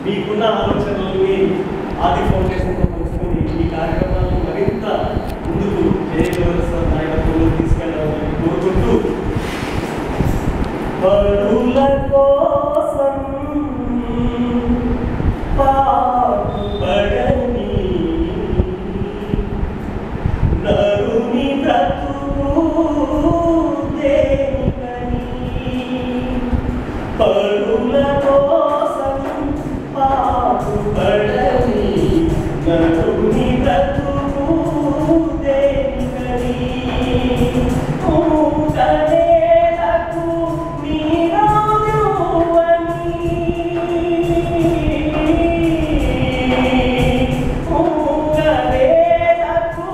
మీకున్న ఆలోచనల్ని ఆది ఫౌండేషన్తో పంచుకొని ఈ కార్యక్రమాలను మరింత ముందుకు చేయవలసిన నాయకత్వంలో తీసుకెళ్ళాలని కోరుకుంటూ పరుల కోసం పాటుపడని నరుని బ్రతుకు దేనికని పరుల కోసం పాటుపడని నరుని బ్రతుకు దేనికని ఊటలేలకు నీరాజువని ఊటలేలకు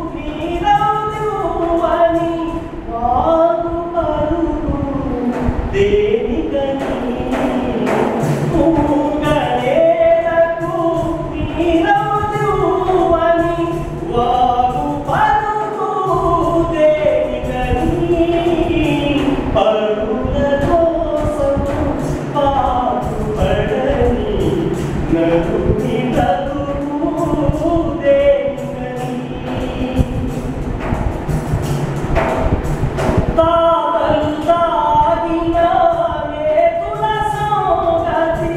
నీరాజువని వాగు పరుగు దేనికని ఊటలేలకు నీరాజువని వాగు పరుగు దేనికని పరుల కోసం పాటుపడని నరుని బ్రతుకు దేనికని తాతలు తాగిన నేతుల సంగతి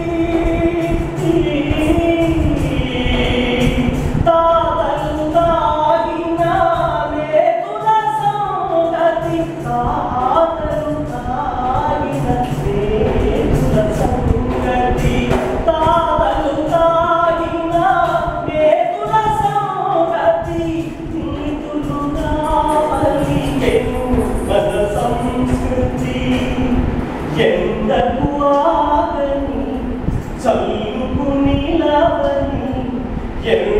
తాతలు తాగిన నేతుల సంగతి తాతలు తాగిన నేతుల సంగతి తాతలు తాగిన నేతుల సంగతి నీతులు కావలి మన సంస్కృతి ఎందకు ఆగని చల్లుకు నిలవని ఎంత